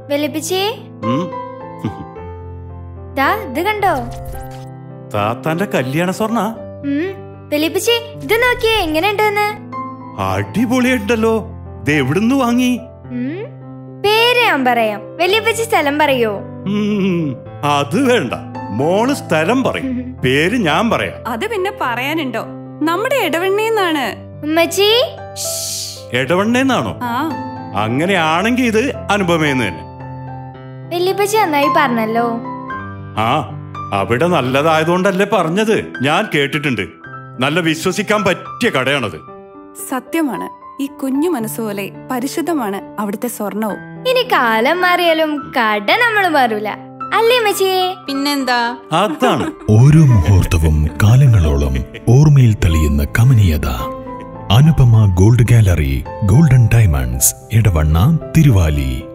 വലിപ്പിച്ചേ ഉം. ദാ ഇത് കണ്ടോ താത്താന്റെ കല്യാണ സ്വർണ്ണ ഉം വലിപ്പിച്ചേ ഇത് നോക്കിയേ എങ്ങനെയുണ്ടെന്ന് അടിപൊളിയായിട്ടുണ്ടല്ലോ ഇത് എവിടുന്ന് വാങ്ങി ഉം പേര് ഞാൻ പറയാം വലിയപ്പച്ചി സ്ഥലം പറയോ ഉം, അത് വേണ്ട മോള് സ്ഥലം പറയും പേര് ഞാൻ പറയാം അത് പിന്നെ പറയാനുണ്ടോ നമ്മുടെ ഇടവണ്ണേന്നാണ് ഉമ്മച്ചി എടവണ്ണേന്നാണോ ആ അങ്ങനെയാണെങ്കിൽ ഇത് അനുപമേന്ന് തന്നെ വലിയപ്പച്ചി നന്നായി പറഞ്ഞല്ലോ ആ അവിടെ നല്ലതായതുകൊണ്ടല്ലേ പറഞ്ഞത് ഞാൻ കേട്ടിട്ടുണ്ട് നല്ല വിശ്വസിക്കാൻ പറ്റിയ കടയാണത് സത്യമാണ് ഈ കുഞ്ഞു മനസ്സുപോലെ പരിശുദ്ധമാണ് അവിടുത്തെ സ്വർണവും ഇനി കാലം മാറിയാലും കട നമ്മൾ മാറൂല അല്ലേ ഉമ്മച്ചിയെ പിന്നെന്താ അതാണ് ഓരോ മുഹൂർത്തവും കാലങ്ങളോളം ഓർമ്മയിൽ തെളിയുന്ന കമനീയത Anupama gold gallery golden diamonds Edavanna Thiruvali